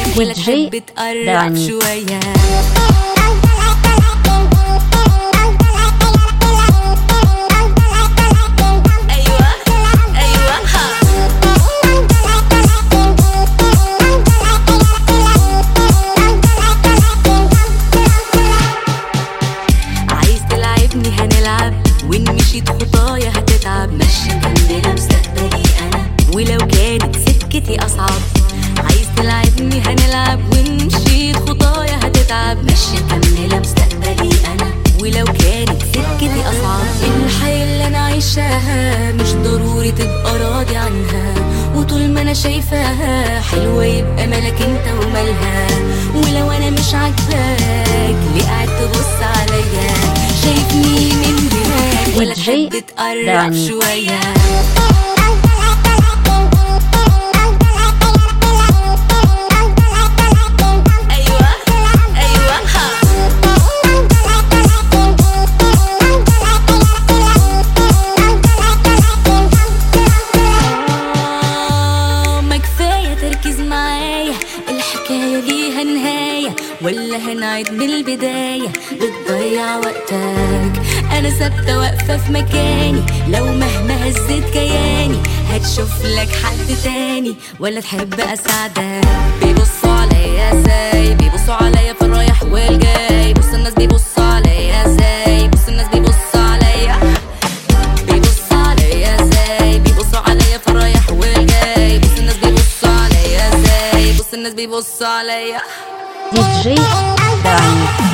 ولا دي جي تحب تقرب داني. شوية أيوة أيوة ها عايز تلعبني هنلعب وان مشيت خطايا هتتعب ماشي مكملة مستقبلي انا ولو كانت سكتي اصعب عايز تلعبني هنلعب وان مشيت خطايا هتتعب ماشي مكملة مستقبلي انا ولو كانت سكتي اصعب الحياة اللي انا عايشاها مش ضروري تبقى راضي عنها وطول ما انا شايفاها حلوة يبقى مالك انت ومالها ولو انا مش عاجباك ليه قاعد تبص عليا شايفني من دماغك ولا دي جي تحب تقرب داني. شوية أيوة أيوة ها آه، ما كفاية تركيز معايا الحكاية ليها نهاية ولا هنعيد من البداية بتضيع وقتك أنا ثابتة واقفة في مكاني لو مهما هزيت كياني هتشوف لك حد تاني ولا تحب أساعدك بيبصوا عليا ازاي بيبصوا عليا في الرايح والجاي بص الناس بيبصوا عليا ازاي بص الناس بيبصوا عليا بيبصوا عليا ازاي بيبصوا عليا في الرايح والجاي بص الناس بيبصوا عليا ازاي بص الناس بيبصوا عليا دي جي داني